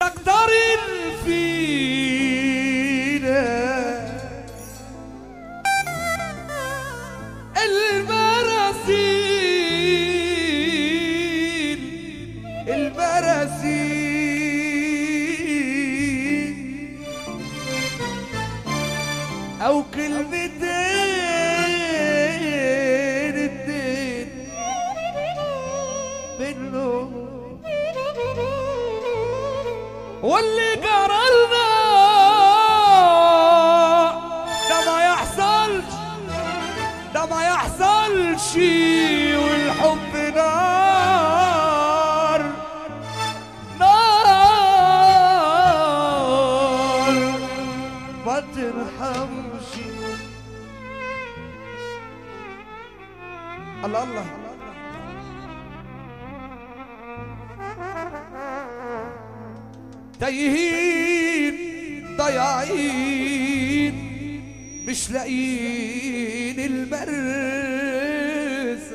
أكتر فينا المراسيل المراسيل أو كلمتين اتنين منهم واللي قررنا ده ما يحصلش ده ما يحصلش والحب نار نار ما ترحمش الله الله تايهين ضايعين مش لاقيين المرس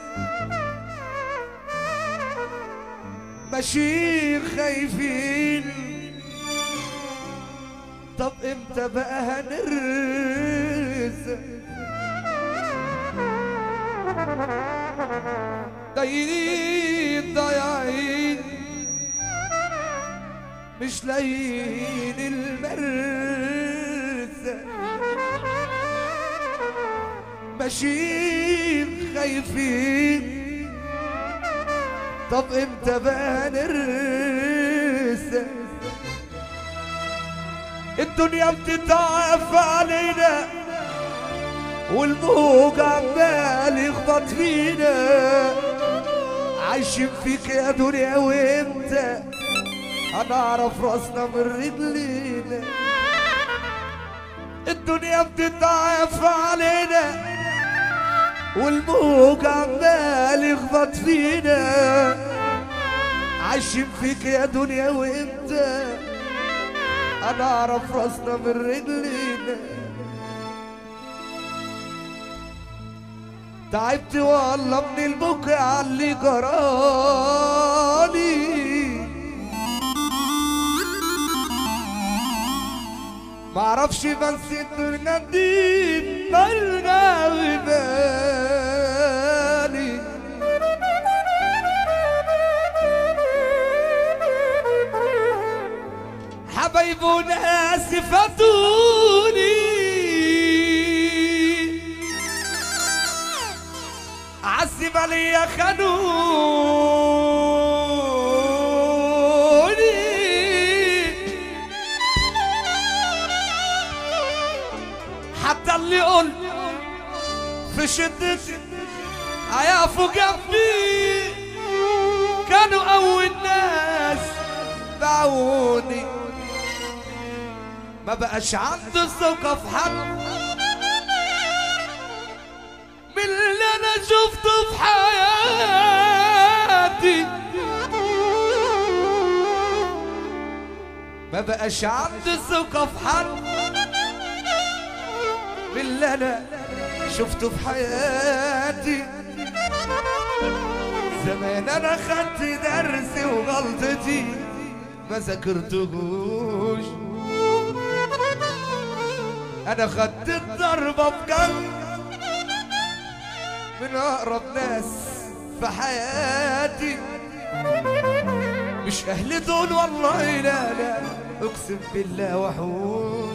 ماشيين خايفين طب امتى بقى هنرس ضايعين ضايعين مش لاقيين المرسى ماشيين خايفين طب امتى بقى نرسى الدنيا بتتعافى علينا والموج عمال يخبط فينا عايشين فيك يا دنيا وامتى هنعرف راسنا من رجلينا الدنيا بتتعافى علينا والموج عمال يخبط فينا عايشين فيك يا دنيا وامتى هنعرف راسنا من رجلينا تعبت والله من البكا على اللي جرالي معرفش بس الدنيا دي مالنا وبالي حبايب وناس فاتوني عذب عليا خانوني حتى اللي قلت في شدتي هيقفوا جنبي كانوا اول ناس باعوني ما بقاش عندي ثقة في حد من اللي انا شفته في حياتي ما بقاش عندي ثقة في حد من اللي انا شفته في حياتي زمان انا خدت درسي وغلطتي ما ذاكرتهوش انا خدت الضربة بجد من اقرب ناس في حياتي مش اهل دول والله لا لا اقسم بالله وحوش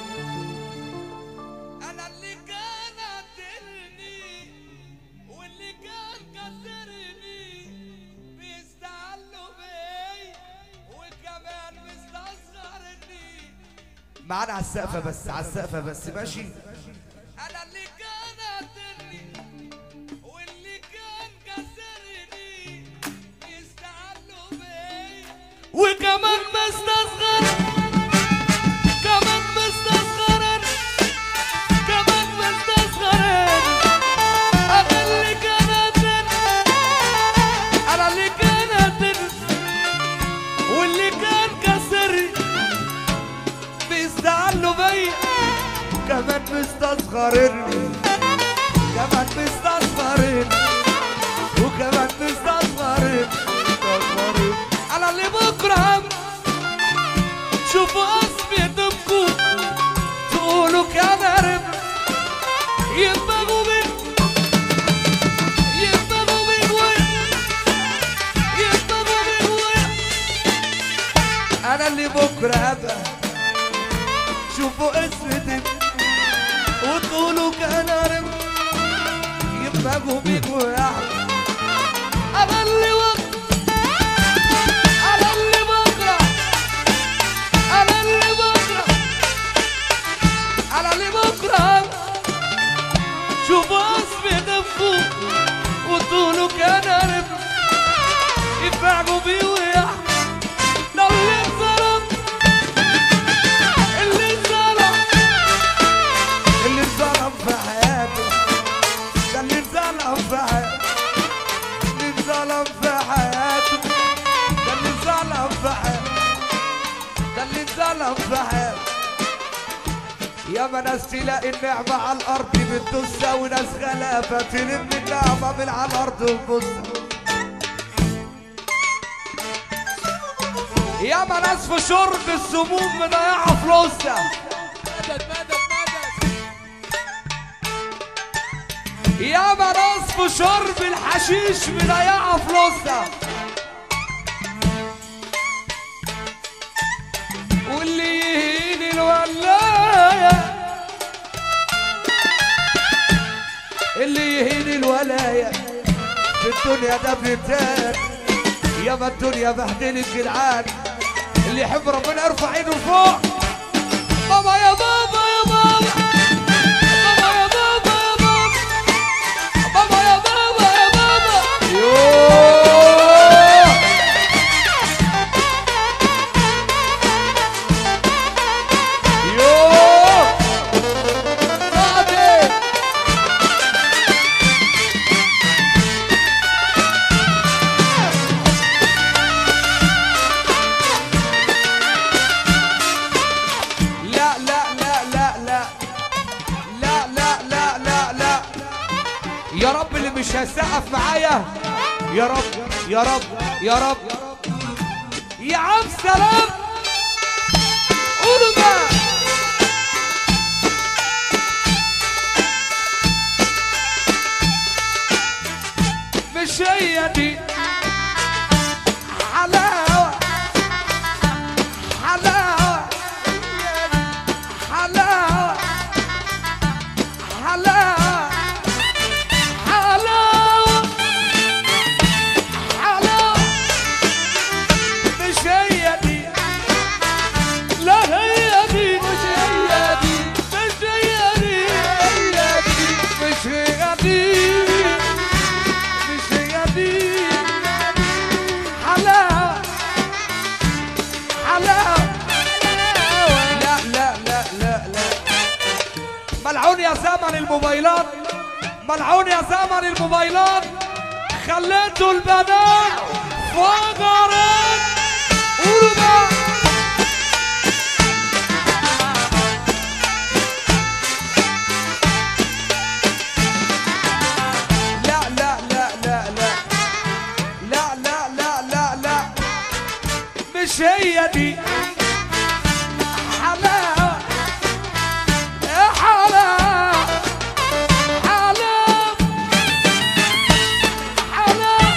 انا اللي كان قاتلني واللي كان كسرني بيستعلوا بي وكمان مستصغرني معانا على السقفة بس على السقفة بس ماشي انا اللي كان قاتلني واللي كان كسرني بيستعلوا بي وكمان مستصغر كمان مستصغر كمان مستصغر انا اللي كان قاتلني انا اللي كان قاتلني واللي كان كسرني بيستعلوا بيا كمان مستصغرني كمان مستصغرني وكمان مستصغرني مستصغرني انا اللي بكره انا اللي بكره هبقى شوفوا اسمتي وتقولوا كان رب يبقوا بيكوا يا أحمد. انا اللي بكره انا اللي بكره انا اللي بكره انا اللي بكره شوفوا اسمي دفوا وطوله كان رب يفعقوا بيه ويا ده اللي اتظلم اللي اتظلم اللي اتظلم في حياته ده اللي اتظلم في حياته اللي اتظلم في حياته ده اللي اتظلم في حياته ده اللي اتظلم في حياته يا ما ناس تلاقي النعمة على الأرض بتدوسها وناس غلابة تلم النعمة من على الأرض وتبصها يا ما ناس في شرب السموم مضيعة فلوسها مدد مدد مدد يا ما ناس في شرب الحشيش مضيعة فلوسها واللي يهين الولاية اللي يهين الولاية في الدنيا ده بيتان يا ما الدنيا بهدلت جدعان اللي يحب ربنا يرفع ايده لفوق بابا يا بابا يا بابا بابا يا بابا يا بابا بابا يا بابا يا بابا يوه يوه صادق لا لا لا لا لا لا لا لا لا لا يا رب اللي مش هيسقف معايا يا رب يا رب يا رب يا عم سلام قولوا بقى مش هي دي حلاوة حلاوة حلاوة حلاوة حلاوة حلاوة مش هي دي لا هي دي مش هي دي مش هي دي مش هي دي مش هي دي حلاوة حلاوة لا لا لا لا لا ملعون يا زمن الموبايلات ملعون يا زمن الموبايلات خليتوا البنات فقرات قولوا بقى لا لا لا لا لا لا لا لا لا لا مش هي دي حلاوة يا حلاوة حلاوة حلاوة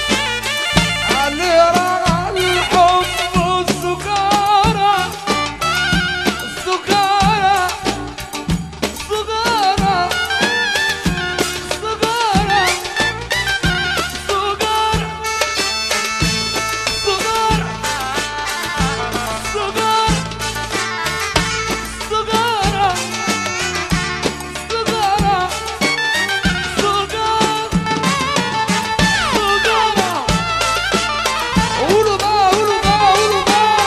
علي رغى الحب والسكارى السكارى السكارى السكارى السكارى السكارى السكارى السجارة السجارة السجارة السجارة قولوا بقى قولوا بقى قولوا بقى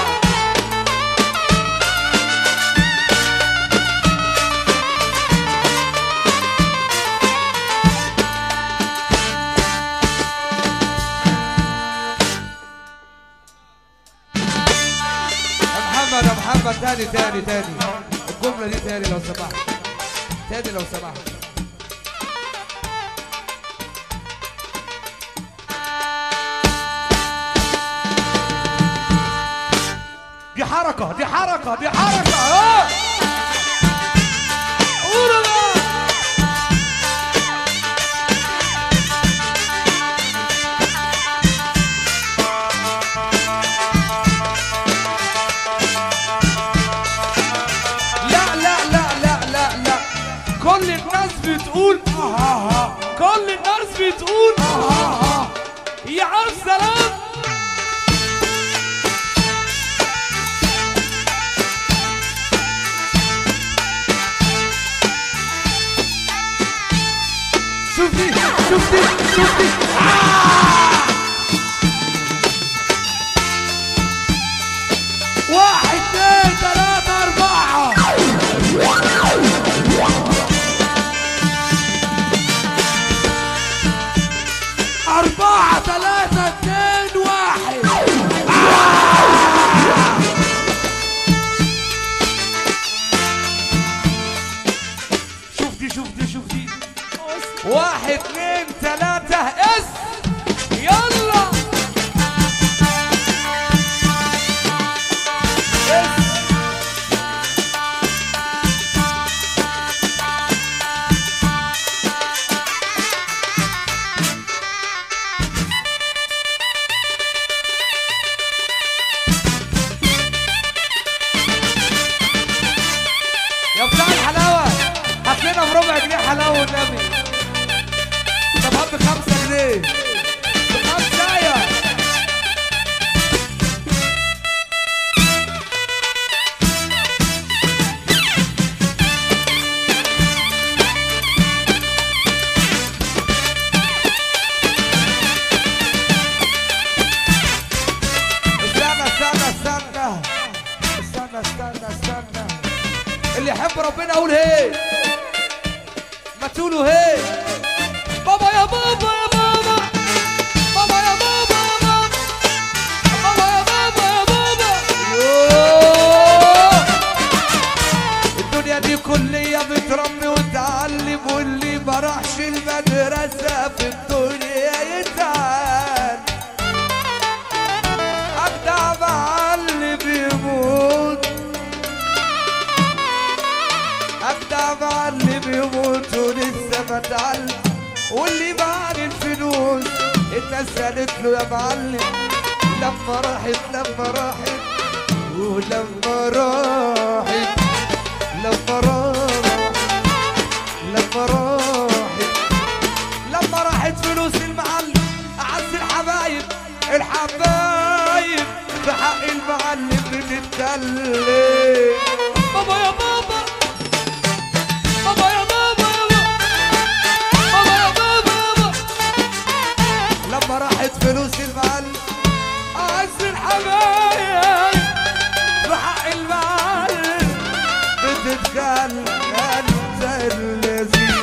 يا محمد يا محمد تاني تاني تاني الجملة دي تاني لو سمحت تاني لو سمحت دي حركة دي حركة دي حركة اه قولوا بقى بتقول آه آه آه يا عم سلام شوف دي شوف دي شوف دي واحد اثنين ثلاثة أربعة أربعة ثلاثة اثنين واحد شوف دي شوف دي شوف دي واحد اثنين ثلاثة اس يلا اس يا بتاع الحلاوة هات لنا بربع جنيه حلاوة والنبي طب هات بخمسة جنيه بخمسة يا استنى استنى استنى استنى استنى استنى اللي يحب ربنا يقول هي ما تقولوا هي بابا يا بابا يا بابا بابا يا بابا يا بابا بابا يا بابا يا بابا يوه. الدنيا دي كلية بتربي وتعلم واللي ما راحش المدرسة في الدنيا يتعلم أجدع معلم يموت أجدع معلم يموت ولسه ما اتعلم واللي معاه الفلوس الناس قالت له يا معلم لما راحت لما راحت ولما راحت لما راحت لما راحت لما راحت فلوس المعلم أعز الحبايب الحبايب في حق المعلم بنتكلم بابا يا بابا بابا يا بابا يا بابا بابا يا بابا يا بابا لما راحت فلوس المعلم أعز الحبايب في حق المعلم بتتكلم أنت الذي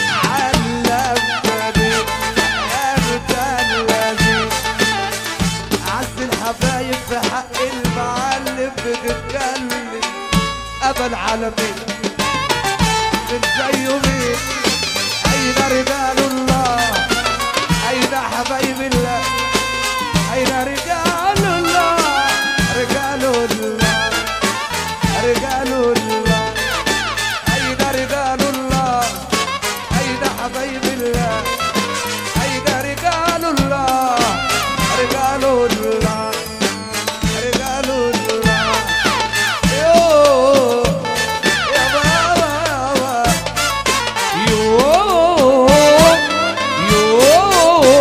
علمتني أنت الذي أعز الحبايب في حق المعلم بتتكلم أبا العالمين من زيه مين أين رجال الله أين حبايب الله أين رجال الله رجال الله رجال الله أين رجال الله أين حبايب الله أين رجال الله رجال الله رجال الله يوه يا بابا يوه يوه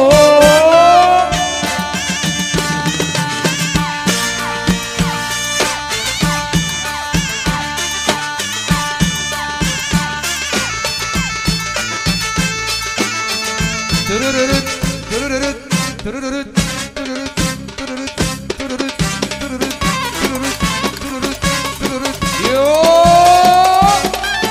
ترررت ترررت ترررت ترررت ترررت ترررت ترررت ترررت ترررت ترررت يوه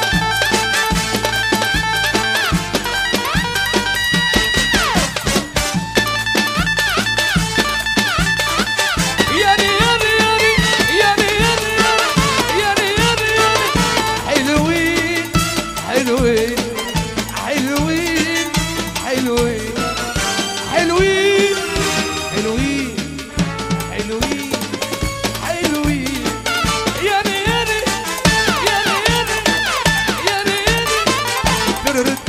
ياني ياني ياني ياني ياني ياني ياني ياني حلوين حلوين حلوين حلوين حلوين حلوين حلوين حلوين ياني ياني ياني ياني ياني ياني تررت